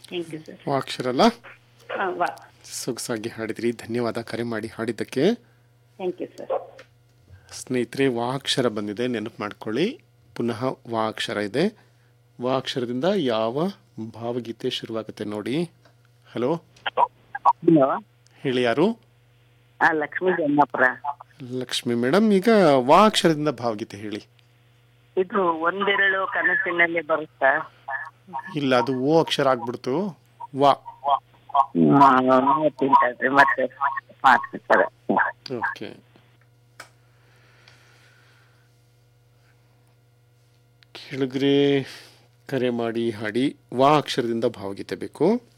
thank you sir ವಾ ಅಕ್ಷರ ಅಲ್ಲ ಹಾಂ ವಾ ಸೊಗಸಾಗಿ ಹಾಡಿದ್ರಿ ಧನ್ಯವಾದ ಕರೆ ಮಾಡಿ ಹಾಡಿದ್ದಕ್ಕೆ ಥ್ಯಾಂಕ್ ಯು ಸರ್ ಸ್ನೇಹಿತರೆ ವಾ ಅಕ್ಷರ ಬಂದಿದೆ ನೆನಪು ಮಾಡ್ಕೊಳ್ಳಿ ಪುನಃ ವಾ ಅಕ್ಷರ ಇದೆ ವಾ ಅಕ್ಷರದಿಂದ ಯಾವ ಭಾವಗೀತೆ ಶುರುವಾಗುತ್ತೆ ನೋಡಿ ಹಲೋ ಹಲೋ ಹೇಳಿ ಯಾರು ಆ ಲಕ್ಷ್ಮೀ ಜನ್ನಾಪುರ ಲಕ್ಷ್ಮಿ ಮೇಡಮ್ ಈಗ ವಾ ಅಕ್ಷರದಿಂದ ಭಾವಗೀತೆ ಹೇಳಿ ಇದು ಒಂದೆರಳು ಕನಸಿನಲ್ಲಿ ಬರುತ್ತಾ ಇಲ್ಲ ಅದು ಓ ಅಕ್ಷರ ಆಗ್ಬಿಡ್ತು ವಾ ತಿಂತಾಡ್ರಿ ಮತ್ತೆ ಮಾಡ್ತಿರ್ತಾರೆ ಓಕೆ ಕೆಳಗರೆ ಕರೆ ಮಾಡಿ ಹಾಡಿ ವಾ ಅಕ್ಷರದಿಂದ ಭಾವಗೀತೆ ಬೇಕು